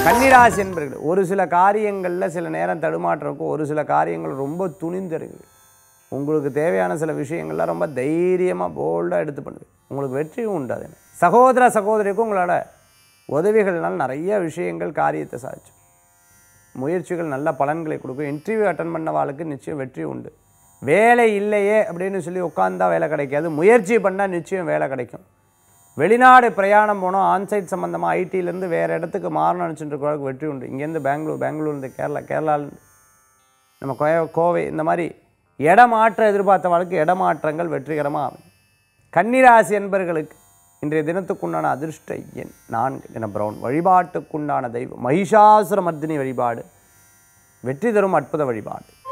கன்னிராசி என்பர்கள் ஒரு சில காரியங்களில் சில நேரம் தடுமாற்றம் இருக்கும் ஒரு சில காரியங்கள் ரொம்ப துணிந்தருங்க உங்களுக்கு தேவையான சில விஷயங்கள்லாம் ரொம்ப தைரியமாக போல்டாக எடுத்து பண்ணுது உங்களுக்கு வெற்றியும் உண்டு அது சகோதர சகோதரிக்கும் உங்களோட உதவிகள்னால் நிறைய விஷயங்கள் காரியத்தை சாதிச்சு முயற்சிகள் நல்ல பலன்களை கொடுக்கும் இன்டர்வியூ அட்டன் பண்ணவாளுக்கு நிச்சயம் வெற்றி உண்டு வேலை இல்லையே அப்படின்னு சொல்லி உட்காந்தா வேலை கிடைக்காது முயற்சி பண்ணால் நிச்சயம் வேலை கிடைக்கும் வெளிநாடு பிரயாணம் போனோம் ஆன்சைட் சம்மந்தமாக ஐடியிலேருந்து வேறு இடத்துக்கு மாறணும் நினச்சிட்டு இருக்கிறவங்களுக்கு வெற்றி உண்டு இங்கேருந்து பெங்களூர் பெங்களூர்லேருந்து கேரளா கேரளாலேருந்து நம்ம கோய கோவை இந்த மாதிரி இடமாற்ற எதிர்பார்த்தவர்களுக்கு இடமாற்றங்கள் வெற்றிகரமாக அமையும் கன்னிராசி என்பர்களுக்கு இன்றைய தினத்துக்குண்டான அதிர்ஷ்ட எண் நான்கு தின பிரவுன் வழிபாட்டுக்குண்டான தெய்வம் மகிஷாசுர மர்தினி வழிபாடு வெற்றி தரும் அற்புத வழிபாடு